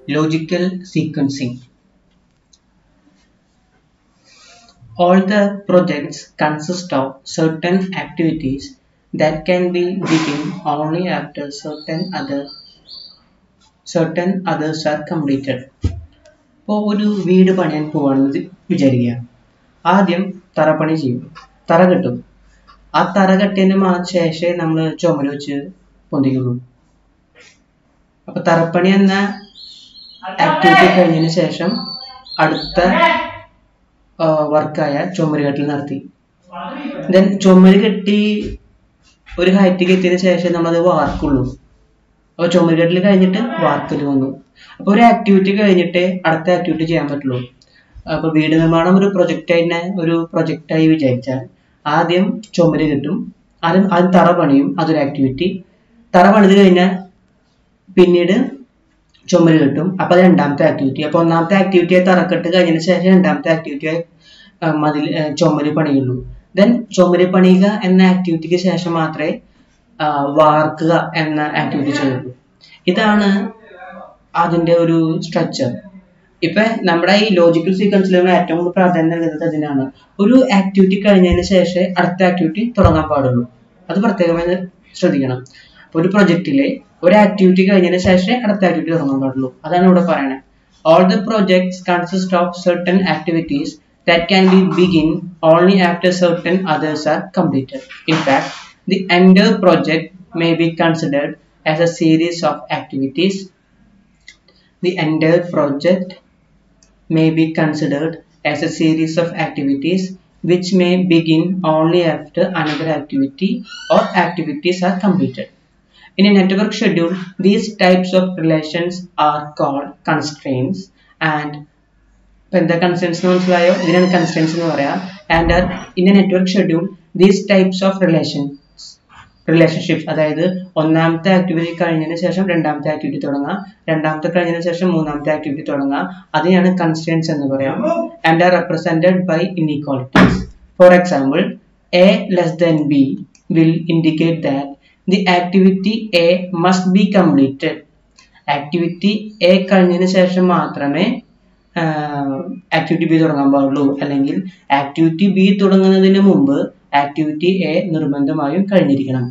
logical sequencing. All the projects consist of certain activities that can be begin only after certain other certain others are completed. ഇപ്പോൾ ഒരു വീട് പണിയാൻ പോവാണെന്ന് വിചാരിക്കുക ആദ്യം തറപ്പണി ചെയ്യും തറ കെട്ടും ആ തറ കെട്ടിയതിന് മാ ശേഷമേ നമ്മൾ ചുമര് വെച്ച് പൊന്തിക്കുള്ളൂ അപ്പൊ തറപ്പണി എന്ന ആക്ടിവിറ്റി കഴിഞ്ഞതിന് ശേഷം അടുത്ത വർക്കായ ചുമര് കെട്ടൽ നടത്തി ദെൻ ചുമര് കെട്ടി ഒരു ഹൈറ്റ് എത്തിയതിനു ശേഷം നമ്മളത് വാർക്കുള്ളൂ അപ്പോൾ ചുമര് കെട്ടൽ കഴിഞ്ഞിട്ട് വാർക്കൽ വന്നു അപ്പോൾ ഒരു ആക്ടിവിറ്റി കഴിഞ്ഞിട്ടേ അടുത്ത ആക്ടിവിറ്റി ചെയ്യാൻ പറ്റുള്ളൂ അപ്പോൾ വീട് നിർമ്മാണം ഒരു പ്രൊജക്റ്റ് തന്നെ ഒരു പ്രൊജക്റ്റായി വിചാരിച്ചാൽ ആദ്യം ചുമര് കെട്ടും ആദ്യം ആദ്യം തറ പണിയും അതൊരു ആക്ടിവിറ്റി തറ പണിത് കഴിഞ്ഞാൽ പിന്നീട് ചുമര് കെട്ടും അപ്പോൾ അത് രണ്ടാമത്തെ ആക്ടിവിറ്റി അപ്പോൾ ഒന്നാമത്തെ ആക്ടിവിറ്റിയെ തറക്കെട്ട് കഴിഞ്ഞതിന് ശേഷം രണ്ടാമത്തെ ആക്ടിവിറ്റിയെ മതിൽ ചുമര് പണിയുള്ളൂ ദെൻ ചുമര് പണിയുക എന്ന ആക്ടിവിറ്റിക്ക് ശേഷം മാത്രമേ വാർക്കുക എന്ന ആക്ടിവിറ്റി ചെയ്യുള്ളൂ ഇതാണ് അതിൻ്റെ ഒരു സ്ട്രക്ചർ ഇപ്പൊ നമ്മുടെ ഈ ലോജിക്കൽ സീക്വൻസിൽ ഏറ്റവും കൂടുതൽ പ്രാധാന്യം നൽകുന്നത് അതിനാണ് ഒരു ആക്ടിവിറ്റി കഴിഞ്ഞതിന് ശേഷം അടുത്ത ആക്ടിവിറ്റി തുടങ്ങാൻ പാടുള്ളൂ അത് പ്രത്യേകമായി ശ്രദ്ധിക്കണം ഒരു പ്രൊജക്റ്റിലെ ഒരു ആക്ടിവിറ്റി കഴിഞ്ഞതിന് ശേഷം അടുത്ത ആക്ടിവിറ്റി തുടങ്ങാൻ പാടുള്ളൂ അതാണ് ഇവിടെ പറയണത് all the projects consist of certain activities that can be begin only after certain others are completed. In fact, the entire project may be considered as a series of activities. The entire project may be considered as a series of activities which may begin only after another activity or activities are completed. In a network schedule, these types of relations are called constraints and ഇപ്പൊ എന്താ constants എന്ന് മനസ്സിലായോ ഇതിനാണ് constraints എന്ന് പറയാ and in a network schedule these types of relation relationships അതായത് ഒന്നാമത്തെ activity കഴിഞ്ഞതിന് ശേഷം രണ്ടാമത്തെ ആക്ടിവിറ്റി തുടങ്ങാം രണ്ടാമത്തെ കഴിഞ്ഞതിന് ശേഷം മൂന്നാമത്തെ ആക്ടിവിറ്റി തുടങ്ങാം അതിനെയാണ് കൺസ്റ്റൻസ് എന്ന് പറയാം and are represented by inequalities for example A less than B will indicate that the activity A must be completed activity A കഴിഞ്ഞതിന് ശേഷം മാത്രമേ ആക്ടിവിറ്റി ബി തുടങ്ങാൻ പാടുള്ളൂ അല്ലെങ്കിൽ ആക്ടിവിറ്റി ബി തുടങ്ങുന്നതിന് മുമ്പ് ആക്ടിവിറ്റി എ നിർബന്ധമായും കഴിഞ്ഞിരിക്കണം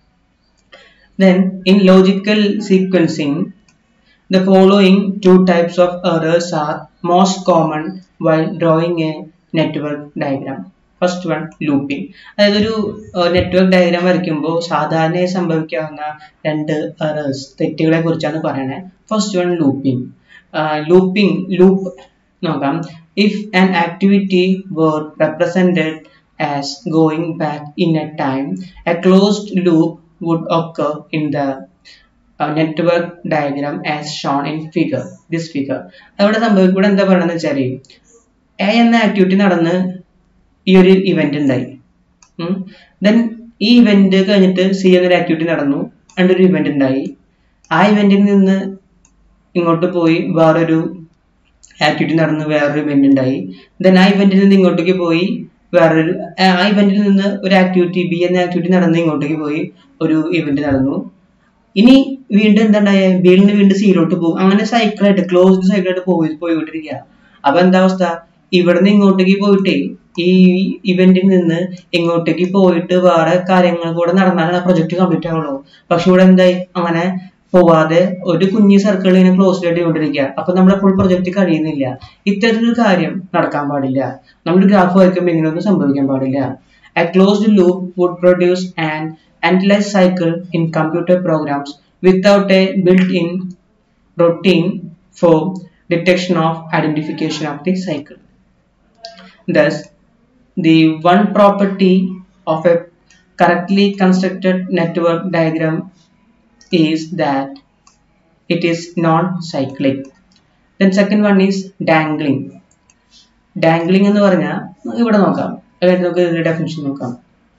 then in logical sequencing the following two types of errors are most common while drawing a network diagram first one looping അതായത് ഒരു നെറ്റ്വർക്ക് ഡയഗ്രാം വരയ്ക്കുമ്പോൾ സാധാരണയായി സംഭവിക്കാവുന്ന രണ്ട് എറേഴ്സ് തെറ്റുകളെ കുറിച്ചാണ് പറയണത് first one looping looping loop നോക്കാം if an activity were represented as going back in a time a closed loop would occur in the uh, network diagram as shown in figure this figure അവിടെ സംഭവിക്കൂടെ എന്താ പറയണെന്ന് വെച്ചാൽ A എന്ന activity നടന്ന് ഈ ഒരു event ഉണ്ടായി then ഈ event കഴിഞ്ഞിട്ട് സി എന്നൊരു ആക്ടിവിറ്റി നടന്നു ഒരു ഇവന്റ് ഉണ്ടായി ആ ഇവന്റിൽ നിന്ന് ഇങ്ങോട്ട് പോയി വേറൊരു ആക്ടിവിറ്റി നടന്നു വേറൊരു ഇവന്റ് ഉണ്ടായി ദെൻ ആ ഇവന്റിൽ നിന്ന് ഇങ്ങോട്ടേക്ക് പോയി വേറൊരു ആ ഇവന്റിൽ നിന്ന് ഒരു ആക്ടിവിറ്റി ബി എന്ന ആക്ടിവിറ്റി നടന്ന് ഇങ്ങോട്ടേക്ക് പോയി ഒരു ഇവന്റ് നടന്നു ഇനി വീണ്ടും എന്താണ്ടായ ബിയിൽ നിന്ന് വീണ്ടും സിയിലോട്ട് പോകും അങ്ങനെ സൈക്കിളായിട്ട് ക്ലോസ്ഡ് സൈക്കിളായിട്ട് പോയി പോയിക്കൊണ്ടിരിക്കുക അപ്പൊ എന്താ അവസ്ഥ ഇവിടുന്ന് ഇങ്ങോട്ടേക്ക് പോയിട്ടേ ഈ ഇവന്റിൽ നിന്ന് ഇങ്ങോട്ടേക്ക് പോയിട്ട് വേറെ കാര്യങ്ങൾ കൂടെ നടന്നാലാണ് ആ പ്രൊജക്ട് കംപ്ലീറ്റ് ആവുള്ളൂ പക്ഷെ ഇവിടെ എന്തായി അങ്ങനെ പോവാതെ ഒരു കുഞ്ഞു സർക്കിൾ ഇങ്ങനെ ക്ലോസ് ആയിട്ട് കൊണ്ടിരിക്കുക അപ്പൊ നമ്മുടെ ഫുൾ പ്രൊജക്ട് കഴിയുന്നില്ല ഇത്തരത്തിലൊരു കാര്യം നടക്കാൻ പാടില്ല നമ്മൾ ഗ്രാഫ് വരയ്ക്കുമ്പോൾ ഇങ്ങനെയൊന്നും സംഭവിക്കാൻ പാടില്ല a closed loop would produce and endless cycle in computer programs without a built-in routine for detection of identification of the cycle. Thus, the one property of a correctly constructed network diagram is that it is non-cyclic. Then second one is dangling. Dangling എന്ന് പറഞ്ഞാൽ ഇവിടെ നോക്കാം അതായത് നമുക്ക് ഇതിന്റെ definition നോക്കാം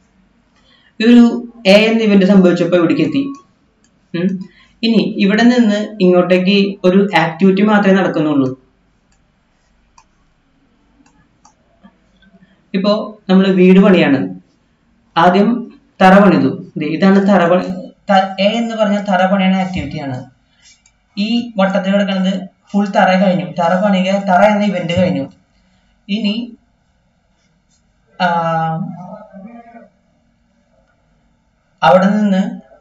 ഈ ഒരു എ എന്ന ഇവന്റ് സംഭവിച്ചപ്പോൾ ഇവിടേക്ക് എത്തി ഇനി ഇവിടെ നിന്ന് ഇങ്ങോട്ടേക്ക് ഒരു ആക്ടിവിറ്റി മാത്രമേ നടക്കുന്നുള്ളൂ ഇപ്പോ നമ്മൾ വീട് പണിയാണ് ആദ്യം തറ പണിതു ഇതാണ് തറ പണി എ എന്ന് പറഞ്ഞ തറ പണിയാണ് ആക്ടിവിറ്റിയാണ് ഈ വട്ടത്തിൽ കിടക്കുന്നത് ഫുൾ തറ കഴിഞ്ഞു തറ പണിക തറ എന്ന ഇവന്റ് കഴിഞ്ഞു ഇനി ആ, അവിടെ നിന്ന്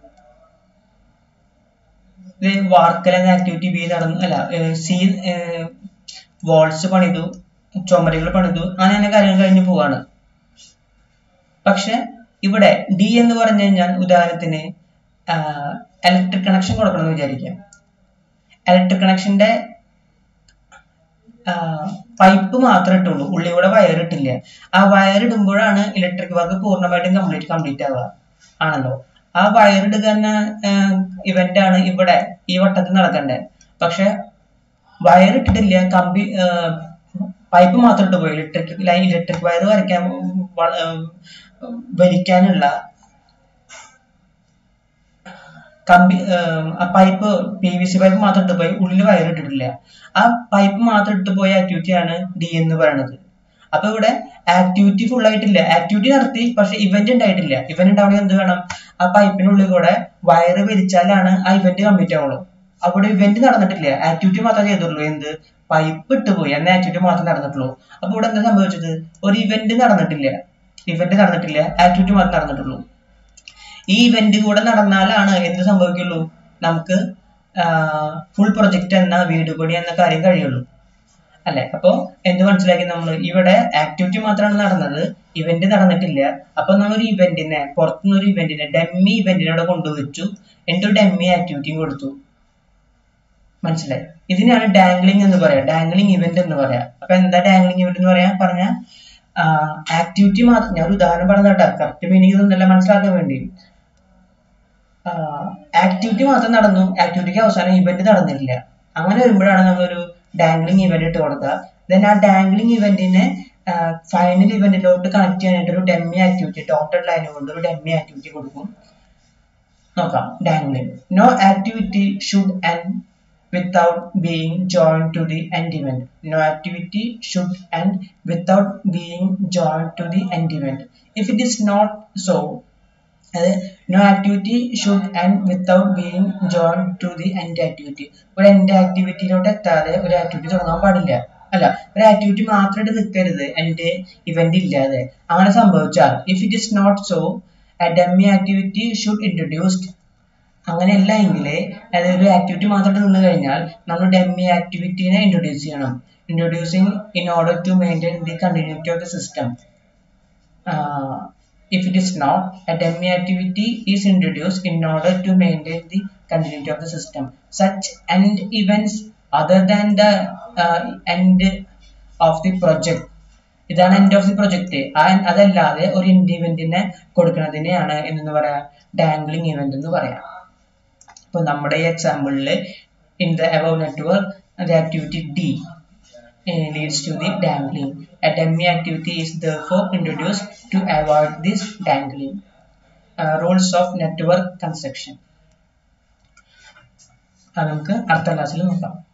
ഇത് വാർക്കൽ എന്ന ആക്ടിവിറ്റി ബി നടന്നു അല്ല സി വാൾസ് പണിതു ചുമരുകൾ പണിതു അങ്ങനെ തന്നെ കാര്യങ്ങൾ കഴിഞ്ഞു പോവാണ് പക്ഷെ ഇവിടെ ഡി എന്ന് പറഞ്ഞു കഴിഞ്ഞാൽ ഉദാഹരണത്തിന് ഇലക്ട്രിക് കണക്ഷൻ കൊടുക്കണം എന്ന് വിചാരിക്കാം ഇലക്ട്രിക് കണക്ഷന്റെ പൈപ്പ് മാത്രമേ ഇട്ടുള്ളൂ ഉള്ളിലൂടെ വയർ ഇട്ടില്ല ആ വയർ ഇടുമ്പോഴാണ് ഇലക്ട്രിക് വർക്ക് പൂർണ്ണമായിട്ടും കംപ്ലീറ്റ് കംപ്ലീറ്റ് ആവുക ആണല്ലോ ആ വയർ ഇടുക എന്ന ഇവന്റ് ആണ് ഇവിടെ ഈ വട്ടത്തിൽ നടക്കണ്ടേ പക്ഷെ വയർ ഇട്ടിട്ടില്ല കമ്പി പൈപ്പ് മാത്രം ഇട്ട് പോയി ഇലക്ട്രിക് ലൈൻ ഇലക്ട്രിക് വയർ വരയ്ക്കാൻ വ- ഏർ വലിക്കാനുള്ള കമ്പി ഏർ ആ pipe P V C pipe മാത്രം ഇട്ട് പോയി ഉള്ളിൽ വയർ ഇട്ടിട്ടില്ല ആ പൈപ്പ് മാത്രം ഇട്ട് പോയ ആക്ടിവിറ്റി ആണ് ഡി എന്ന് പറയുന്നത് അപ്പൊ ഇവിടെ ആക്ടിവിറ്റി ഫുൾ ആയിട്ടില്ല ആക്ടിവിറ്റി നടത്തി പക്ഷെ ഇവന്റ് ഉണ്ടായിട്ടില്ല ഇവന്റ് ഉണ്ടാവണമെങ്കിൽ എന്ത് വേണം ആ പൈപ്പിനുള്ളിൽ കൂടെ വയറ് വലിച്ചാലാണ് ആ ഇവന്റ് കംപ്ലീറ്റ് ആവുള്ളൂ അവിടെ ഇവന്റ് നടന്നിട്ടില്ല ആക്ടിവിറ്റി മാത്രമേ ചെയ്തുള്ളൂ എന്ത് പൈപ്പ് ഇട്ട് പോയി എന്ന ആക്ടിവിറ്റി മാത്രമേ നടന്നിട്ടുള്ളൂ അപ്പൊ ഇവിടെ എന്താ സംഭവിച്ചത് ഒരു ഇവന്റ് നടന്നിട്ടില്ല ഇവന്റ് നടന്നിട്ടില്ല ആക്ടിവിറ്റി മാത്രമേ നടന്നിട്ടുള്ളൂ ഈ ഇവന്റ് കൂടെ നടന്നാലാണ് എന്ത് സംഭവിക്കുള്ളൂ നമുക്ക് ഫുൾ പ്രൊജക്റ്റ് എന്ന വീട് പണി എന്ന കാര്യം കഴിയുള്ളൂ അല്ലെ അപ്പോ എന്ത് മനസ്സിലാക്കി നമ്മൾ ഇവിടെ ആക്ടിവിറ്റി മാത്രമാണ് നടന്നത് ഇവന്റ് നടന്നിട്ടില്ല അപ്പൊ നമ്മൾ ഒരു ഇവന്റിനെ പുറത്തുനിന്ന് ഒരു ഇവന്റിനെ ഡെമ്മി ഇവന്റിനെ അവിടെ കൊണ്ടുവച്ചു എന്നിട്ട് ഒരു ഡെമ്മി ആക്ടിവിറ്റിയും കൊടുത്തു മനസ്സിലായി ഇതിനാണ് ഡാംഗ്ലിംഗ് എന്ന് പറയാം ഡാംഗ്ലിംഗ് ഇവന്റ് എന്ന് പറയാം അപ്പൊ എന്താ ഡാംഗ്ലിംഗ് ഇവന്റ് എന്ന് പറയാ പറഞ്ഞ ആക്ടിവിറ്റി മാത്രം ഞാൻ ഒരു ഉദാഹരണം പറഞ്ഞതാ കറക്റ്റ് മീനിങ് ഇതൊന്നല്ല മനസ്സിലാക്കാൻ വേണ്ടി ആക്ടിവിറ്റി മാത്രം നടന്നു ആക്ടിവിറ്റിക്ക് അവസാനം ഇവന്റ് നടന്നിട്ടില്ല അങ്ങനെ വരുമ്പോഴാണ് നമ്മളൊരു ഡാംഗ്ലിംഗ് ഇവന്റ് ഇട്ട് കൊടുക്കുക ദെൻ ആ ഡാംഗ്ലിംഗ് ഇവന്റിനെ ഫൈനൽ ഇവന്റിലോട്ട് കണക്ട് ചെയ്യാനായിട്ട് ഒരു ഡെമ്മി ആക്ടിവിറ്റി ടോട്ടൽ ലൈൻ കൊണ്ട് ഒരു ഡെമ്മി ആക്ടിവിറ്റി കൊടുക്കും നോക്കാം dangling no activity should end without being joined to the end event. No activity should end without being joined to the end event. If it is not so, അത് no activity should end without being join to the end activity ഒരു end ആക്ടിവിറ്റിയിലോട്ട് എത്താതെ ഒരു activity തുടങ്ങാൻ പാടില്ല അല്ല ഒരു activity മാത്രമായിട്ട് നിൽക്കരുത് എൻഡ് ഇവന്റ് ഇല്ലാതെ അങ്ങനെ സംഭവിച്ചാൽ if it is not so a dummy activity should introduced അങ്ങനെയല്ല എങ്കിൽ അതായത് ഒരു ആക്ടിവിറ്റി മാത്രമായിട്ട് നിന്ന് കഴിഞ്ഞാൽ നമ്മൾ ഡെമ്മി ആക്ടിവിറ്റീനെ ഇൻട്രൊഡ്യൂസ് ചെയ്യണം introducing in order to maintain the continuity of the system if it is not, a dummy activity is introduced in order to maintain the continuity of the system. Such end events other than the uh, end of the project ഇതാണ് end of the project ആ അതല്ലാതെ ഒരു end ഇവന്റിനെ കൊടുക്കുന്നതിനെയാണ് എന്ന് പറയാ dangling event എന്ന് പറയാം ഇപ്പൊ നമ്മുടെ ഈ എക്സാമ്പിളിൽ in the above network the activity D leads to the dangling. A dummy activity is therefore introduced to avoid this dangling. Uh, rules of network construction. അത് നമുക്ക് അടുത്ത ക്ലാസ്സിൽ നോക്കാം